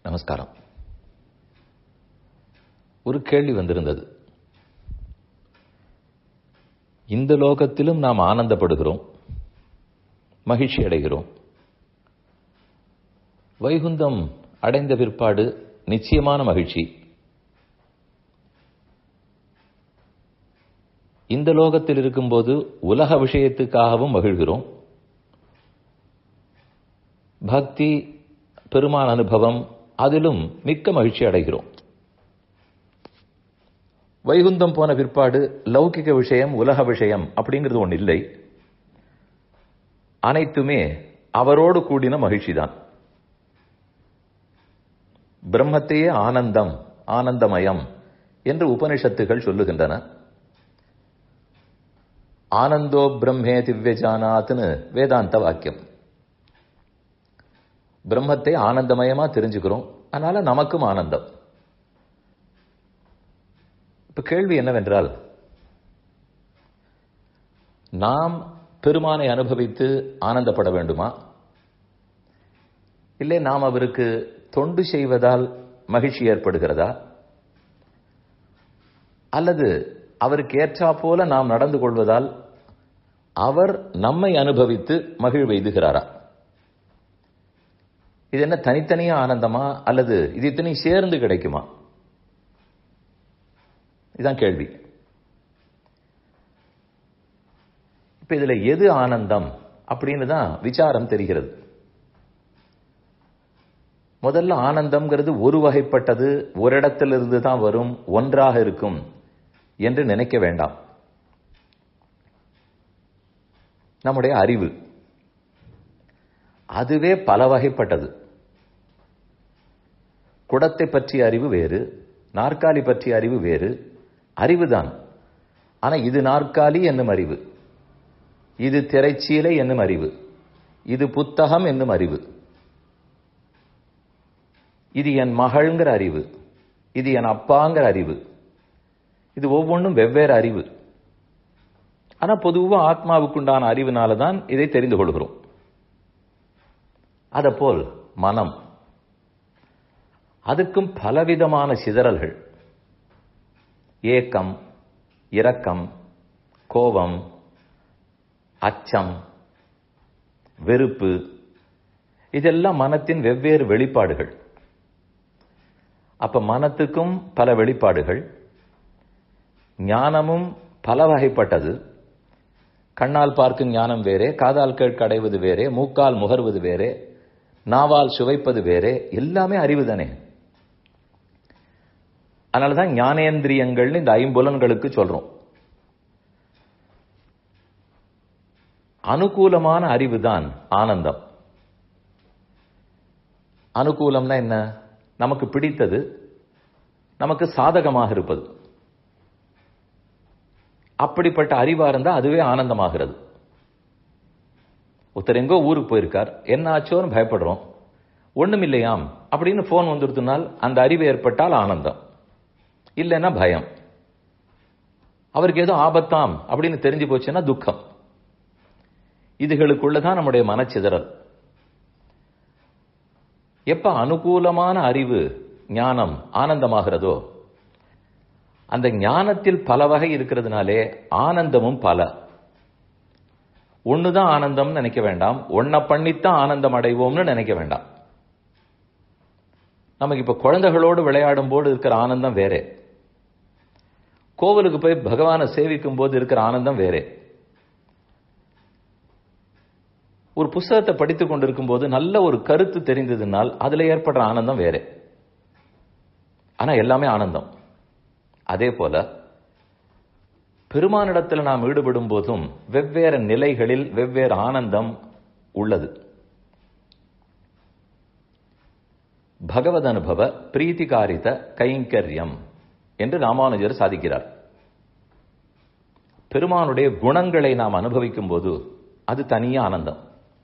நமஸ்காரம் ஒரு கேள்வி வந்திருந்தது இந்த லோகத்திலும் நாம் ஆனந்தப்படுகிறோம் மகிழ்ச்சி அடைகிறோம் வைகுந்தம் அடைந்த பிற்பாடு நிச்சயமான மகிழ்ச்சி இந்த லோகத்தில் இருக்கும்போது உலக விஷயத்துக்காகவும் மகிழ்கிறோம் பக்தி பெருமான் அனுபவம் அதிலும் மிக்க மகிழ்ச்சி அடைகிறோம் வைகுந்தம் போன பிற்பாடு லௌகிக விஷயம் உலக விஷயம் அப்படிங்கிறது ஒன்று இல்லை அனைத்துமே அவரோடு கூடின மகிழ்ச்சி தான் பிரம்மத்தையே ஆனந்தம் ஆனந்தமயம் என்று உபனிஷத்துகள் சொல்லுகின்றன ஆனந்தோ பிரம்மே திவ்யஜானாத்னு வேதாந்த வாக்கியம் பிரம்மத்தை ஆனந்தமயமா தெரிஞ்சுக்கிறோம் அதனால நமக்கும் ஆனந்தம் இப்ப கேள்வி என்னவென்றால் நாம் பெருமானை அனுபவித்து ஆனந்தப்பட வேண்டுமா இல்லை நாம் அவருக்கு தொண்டு செய்வதால் மகிழ்ச்சி ஏற்படுகிறதா அல்லது அவருக்கு ஏற்றா போல நாம் நடந்து கொள்வதால் அவர் நம்மை அனுபவித்து மகிழ்வெய்துகிறாரா இது என்ன தனித்தனியா ஆனந்தமா அல்லது இது இத்தனை சேர்ந்து கிடைக்குமா இதுதான் கேள்வி இப்ப இதுல எது ஆனந்தம் அப்படின்னு தான் விசாரம் தெரிகிறது முதல்ல ஆனந்தம்ங்கிறது ஒரு வகைப்பட்டது ஒரு இடத்திலிருந்து தான் வரும் ஒன்றாக இருக்கும் என்று நினைக்க வேண்டாம் நம்முடைய அறிவு அதுவே பல வகைப்பட்டது குடத்தை பற்றிய அறிவு வேறு நாற்காலி பற்றிய அறிவு வேறு அறிவுதான் ஆனா இது நாற்காலி என்னும் அறிவு இது திரைச்சீலை என்னும் அறிவு இது புத்தகம் என்னும் அறிவு இது என் மகள்ங்கிற அறிவு இது என் அப்பாங்கிற அறிவு இது ஒவ்வொன்றும் வெவ்வேறு அறிவு ஆனா பொதுவா ஆத்மாவுக்குண்டான அறிவினால தான் இதை தெரிந்து கொள்கிறோம் அதப்போல் மனம் அதுக்கும் பலவிதமான சிதறல்கள் ஏக்கம் இரக்கம் கோபம் அச்சம் வெறுப்பு இதெல்லாம் மனத்தின் வெவ்வேறு வெளிப்பாடுகள் அப்ப மனத்துக்கும் பல வெளிப்பாடுகள் ஞானமும் பல வகைப்பட்டது கண்ணால் பார்க்கும் ஞானம் வேறே காதால் கேட்க அடைவது வேறே மூக்கால் முகர்வது வேறே நாவால் சுவைப்பது வேறே எல்லாமே அறிவு தானே அதனாலதான் ஞானேந்திரியங்கள்னு இந்த ஐம்புலன்களுக்கு சொல்றோம் அனுகூலமான அறிவு தான் ஆனந்தம் அனுகூலம்னா என்ன நமக்கு பிடித்தது நமக்கு சாதகமாக இருப்பது அப்படிப்பட்ட அறிவா இருந்தா அதுவே ஆனந்தமாகிறது ஒருத்தர் எங்கோ ஊருக்கு போயிருக்கார் என்ன ஆச்சோன்னு பயப்படுறோம் ஒண்ணும் இல்லையாம் அப்படின்னு போன் வந்துடுத்துனால் அந்த அறிவு ஏற்பட்டால் ஆனந்தம் இல்லைன்னா பயம் அவருக்கு ஏதோ ஆபத்தாம் அப்படின்னு தெரிஞ்சு போச்சுன்னா துக்கம் இதுகளுக்குள்ளதான் நம்முடைய மனச்சிதறல் எப்ப அனுகூலமான அறிவு ஞானம் ஆனந்தமாகிறதோ அந்த ஞானத்தில் பல வகை இருக்கிறதுனாலே ஆனந்தமும் பல ஒண்ணுதான் ஆனந்தம்னு நினைக்க வேண்டாம் ஒன்ன பண்ணித்தான் ஆனந்தம் அடைவோம்னு நினைக்க வேண்டாம் நமக்கு இப்ப குழந்தைகளோடு விளையாடும் போது இருக்கிற ஆனந்தம் வேறே கோவிலுக்கு போய் பகவானை சேவிக்கும் போது இருக்கிற ஆனந்தம் வேறே ஒரு புஸ்தகத்தை படித்துக் கொண்டிருக்கும் போது நல்ல ஒரு கருத்து தெரிந்ததுனால் அதுல ஏற்படுற ஆனந்தம் வேறே ஆனா எல்லாமே ஆனந்தம் அதே போல பெருமானிடத்தில் நாம் ஈடுபடும் போதும் வெவ்வேறு நிலைகளில் வெவ்வேறு ஆனந்தம் உள்ளது பகவத் அனுபவ பிரீத்திகாரித கைங்கரியம் என்று ராமானுஜர் சாதிக்கிறார் பெருமானுடைய குணங்களை நாம் அனுபவிக்கும் போது அது தனிய ஆனந்தம்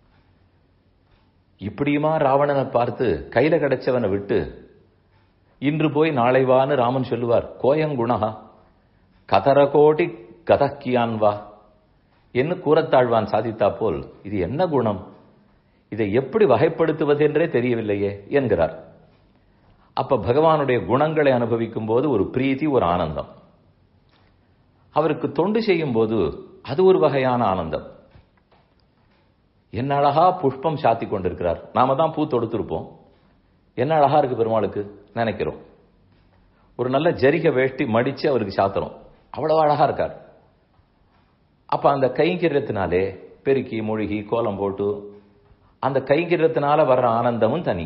இப்படியுமா ராவணனை பார்த்து கையில கிடைச்சவனை விட்டு இன்று போய் நாளை வான்னு ராமன் சொல்லுவார் கோயங்குணகா கதரகோடி கதக்கியான் வா என்று கூறத்தாழ்வான் சாதித்தா போல் இது என்ன குணம் இதை எப்படி வகைப்படுத்துவது என்றே தெரியவில்லையே என்கிறார் அப்ப பகவானுடைய குணங்களை அனுபவிக்கும் போது ஒரு பிரீத்தி ஒரு ஆனந்தம் அவருக்கு தொண்டு செய்யும் போது அது ஒரு வகையான ஆனந்தம் என்ன அழகா புஷ்பம் சாத்தி கொண்டிருக்கிறார் நாம தான் பூ தொடுத்திருப்போம் என்ன அழகா இருக்கு பெருமாளுக்கு நினைக்கிறோம் ஒரு நல்ல ஜரிக வேஷ்டி மடிச்சு அவருக்கு சாத்துறோம் அவ்வளவு அழகா இருக்கார் அப்ப அந்த கைங்கிரத்தினாலே பெருக்கி மொழிகி கோலம் போட்டு அந்த கைங்கிரத்தினால வர்ற ஆனந்தமும் தனி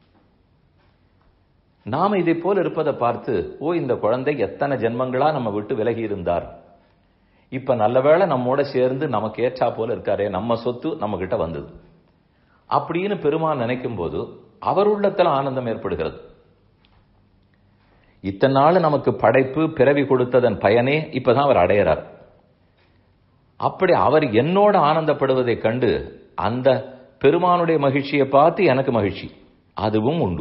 நாம இதை போல இருப்பதை பார்த்து ஓ இந்த குழந்தை எத்தனை ஜென்மங்களா நம்ம விட்டு விலகி இருந்தார் இப்ப நல்லவேளை நம்மோட சேர்ந்து நமக்கு ஏற்றா போல இருக்காரே நம்ம சொத்து நம்ம கிட்ட வந்தது அப்படின்னு பெருமான் நினைக்கும் போது அவர் உள்ளத்துல ஆனந்தம் ஏற்படுகிறது இத்தனை நாள் நமக்கு படைப்பு பிறவி கொடுத்ததன் பயனே இப்பதான் அவர் அடையிறார் அப்படி அவர் என்னோட ஆனந்தப்படுவதை கண்டு அந்த பெருமானுடைய மகிழ்ச்சியை பார்த்து எனக்கு மகிழ்ச்சி அதுவும் உண்டு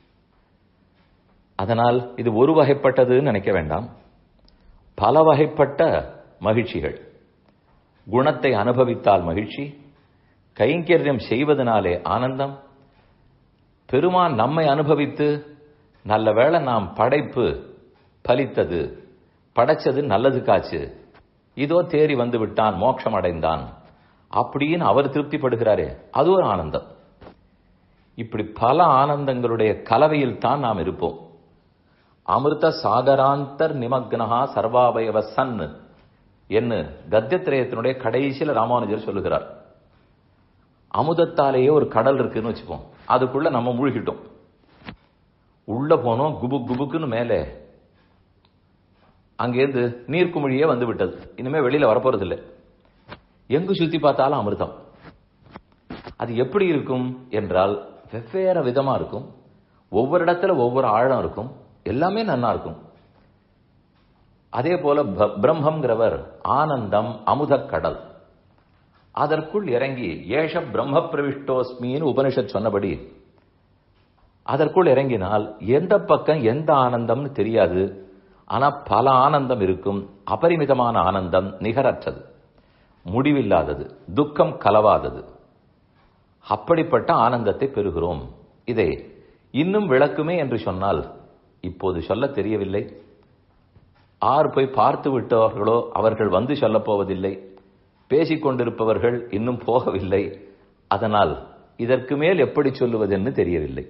அதனால் இது ஒரு வகைப்பட்டதுன்னு நினைக்க வேண்டாம் பல வகைப்பட்ட மகிழ்ச்சிகள் குணத்தை அனுபவித்தால் மகிழ்ச்சி கைங்கரியம் செய்வதனாலே ஆனந்தம் பெருமான் நம்மை அனுபவித்து நல்ல வேளை நாம் படைப்பு பலித்தது படைச்சது நல்லதுக்காச்சு இதோ தேறி வந்து விட்டான் மோட்சம் அடைந்தான் அப்படின்னு அவர் திருப்திப்படுகிறாரே அது ஒரு ஆனந்தம் இப்படி பல ஆனந்தங்களுடைய கலவையில் தான் நாம் இருப்போம் அமிர்த சாகராந்தர் நிமக்னஹா சர்வாபயவ சன் என்று கத்தியத்திரயத்தினுடைய கடைசியில ராமானுஜர் சொல்லுகிறார் அமுதத்தாலேயே ஒரு கடல் இருக்குன்னு வச்சுப்போம் அதுக்குள்ள நம்ம மூழ்கிட்டோம் உள்ள போனோம் குபு குபுக்குன்னு மேலே அங்கேருந்து நீர்க்குமிழியே வந்து விட்டது இனிமே வெளியில வரப்போறது இல்லை எங்கு சுத்தி பார்த்தாலும் அமிர்தம் அது எப்படி இருக்கும் என்றால் வெவ்வேறு விதமா இருக்கும் ஒவ்வொரு இடத்துல ஒவ்வொரு ஆழம் இருக்கும் எல்லாமே நன்னா இருக்கும் அதே போல பிரம்மங்கிறவர் ஆனந்தம் அமுதக் கடல் அதற்குள் இறங்கி ஏஷ பிரம்ம பிரவிஷ்டோஸ்மின்னு உபனிஷத் சொன்னபடி அதற்குள் இறங்கினால் எந்த பக்கம் எந்த ஆனந்தம்னு தெரியாது ஆனா பல ஆனந்தம் இருக்கும் அபரிமிதமான ஆனந்தம் நிகரற்றது முடிவில்லாதது துக்கம் கலவாதது அப்படிப்பட்ட ஆனந்தத்தை பெறுகிறோம் இதை இன்னும் விளக்குமே என்று சொன்னால் இப்போது சொல்ல தெரியவில்லை ஆர் போய் பார்த்து விட்டவர்களோ அவர்கள் வந்து சொல்லப் போவதில்லை பேசிக் கொண்டிருப்பவர்கள் இன்னும் போகவில்லை அதனால் இதற்கு மேல் எப்படி சொல்லுவதென்னு தெரியவில்லை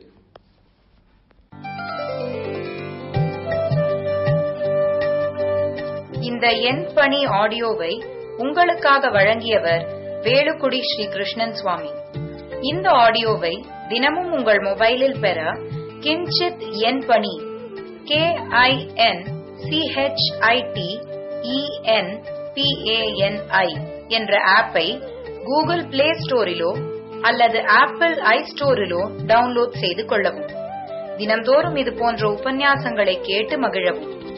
இந்த என் பணி ஆடியோவை உங்களுக்காக வழங்கியவர் வேலுக்குடி ஸ்ரீ கிருஷ்ணன் சுவாமி இந்த ஆடியோவை தினமும் உங்கள் மொபைலில் பெற கிஞ்சித் என் பணி கே ஐ என் சிஹெச்ஐடி இஎன் பிஏஎன்ஐ என்ற ஆப்பை கூகுள் பிளே ஸ்டோரிலோ அல்லது ஆப்பிள் ஐ ஸ்டோரிலோ டவுன்லோட் செய்து கொள்ளவும் தினம்தோறும் இது போன்ற உபன்யாசங்களை கேட்டு மகிழவும்